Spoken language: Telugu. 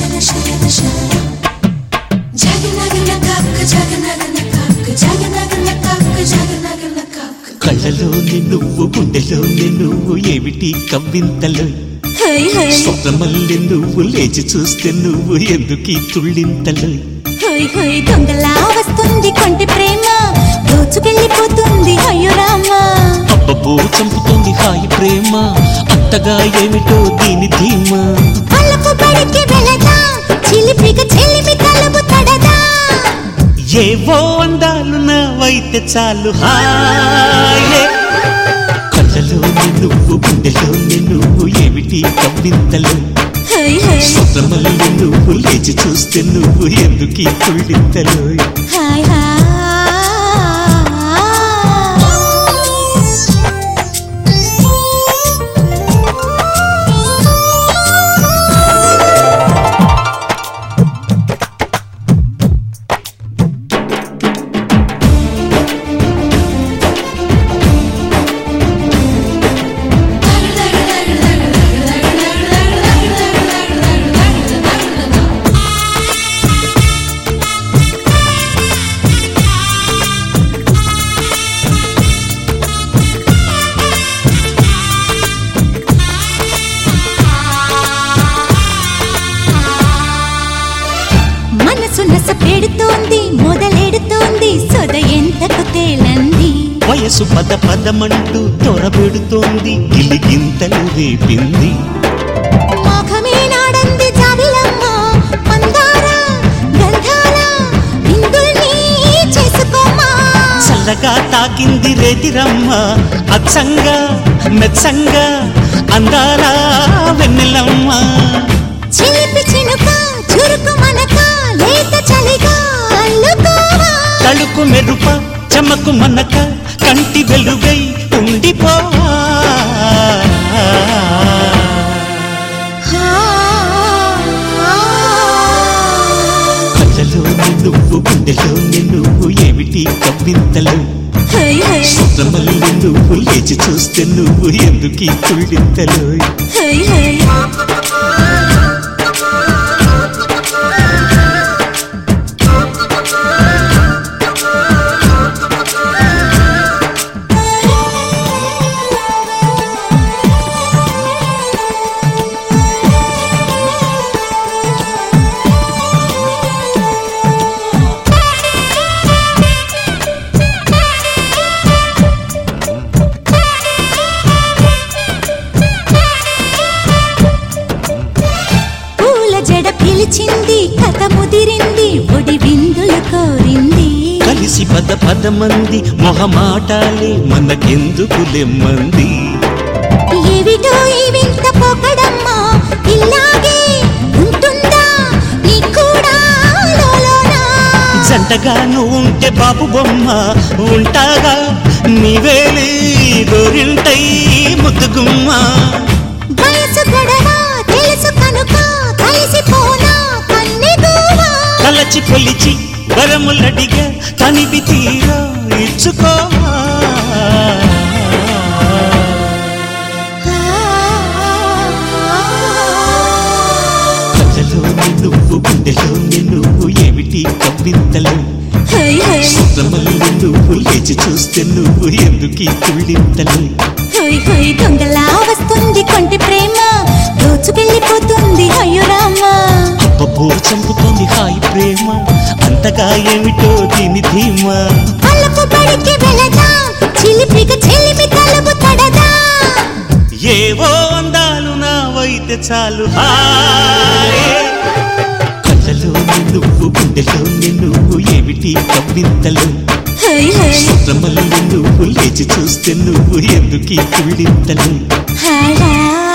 శరణ శరణ శరణ జగనగన కక్క జగనగన కక్క జగనగన కక్క జగనగన కక్క కళ్ళలోని నువ్వు గుండెలోని నువ్వు ఏమిటి కవ్వింతలు హై హై స్వప్నమల్లి నువ్వు లేచి చూస్తే నువ్వు ఎందుకీ తుళ్ళింతలు హై హై దొంగలా వస్తుంది కొంటి ప్రేమ దోచుకెళ్ళిపోతుంది అయ్యో రామా అబ్బబ్బో చంపుతోంది హాయి ప్రేమ అంతగా ఏమిటో దీని ధీమా కళ్ళకు బడికి వెళదా చిలిపిగా చెలిమి తలుపు తడదా ఏవో అందాలు నావైతే చాలు హాయే కళ్ళలోని నువ్వు గుండెలోని నువ్వు ఏమిటి కవ్వింతలు హై హై స్వప్నమల్లి నువ్వు లేచి చూస్తే నువ్వు ఎందుకీ తుళ్ళింతలు హాయ్ హాయ్ మనసు నస పెడుతోంది మొదలెడుతోంది సొద ఎంతకు తేలంది వయసు పద పదమంటూ తొరబెడుతోంది గిలిగింతలు రేపింది మోఖమే నాడంది జాబిలమ్మ మందార గంధాల విందుల్ని చేసుకోమా చల్లగా తాకింది రేతిరమ్మ అచ్చంగా మెచ్చంగా అందాల వెన్నెలమ్మ చిలిపి చినుక చురుకు మనక లేత చలిగా అల్లుకోవా తలుకు మెరుప చెమకు మనక కంటి వెలుగై ఉండిపోవా కళ్ళలోని నువ్వు గుండెలోని నువ్వు ఏమిటి కవ్వింతలు హై హై స్వప్నమల్లి నువ్వు లేచి చూస్తే నువ్వు ఎందుకీ తుళ్ళింతలు హై హై పూల జడ పిలిచింది కథ ముదిరింది ఒడి విందులు కోరింది కలిసి పద పదమంది మొహమాటాలే మనకెందుకు లెమ్మంది ఏవిటో ఈ వింత పోకడమ్మా ఇలాగే ఉంటుందా నీ కూడా లోలోనా జంటగా నువ్వు ఉంటే బాబు బొమ్మ ఉంటాగా నీవేలి గోరింటై ముద్దుగుమ్మ వయసు గొడవ తెలుసు కనుక కలిసిపోనా కన్నెగోవా కలచి పొలిచి వరములడిగా తనివి తీరా ఇచ్చుకోవా కళ్ళలోని నువ్వు గుండెలోని నువ్వు ఏమిటి కవ్వింతలు హై హై స్వప్నమల్లి నువ్వు లేచి చూస్తే నువ్వు ఎందుకీ తుళ్ళింతలు హై హై దొంగలా వస్తుంది కొంటి ప్రేమ దోచుకెళ్ళిపోతుంది అయ్యో రామా అబ్బబ్బో చంపుతోంది హాయి ప్రేమ అంతగా ఏమిటో దీని ధీమా అల్లకు బడికి వెళదా చిలిపిగా చెలిమి తలుపు తడదా ఏవో అందాలు నావైతే చాలు హాయ్ కళ్ళలోని నువ్వు గుండెలోని నువ్వు ఏమిటి కవ్వింతలు హై హై స్వప్నమల్లి నువ్వు లేచి చూస్తే నువ్వు ఎందుకీ తుళ్ళింతలు హాయ్ హాయ్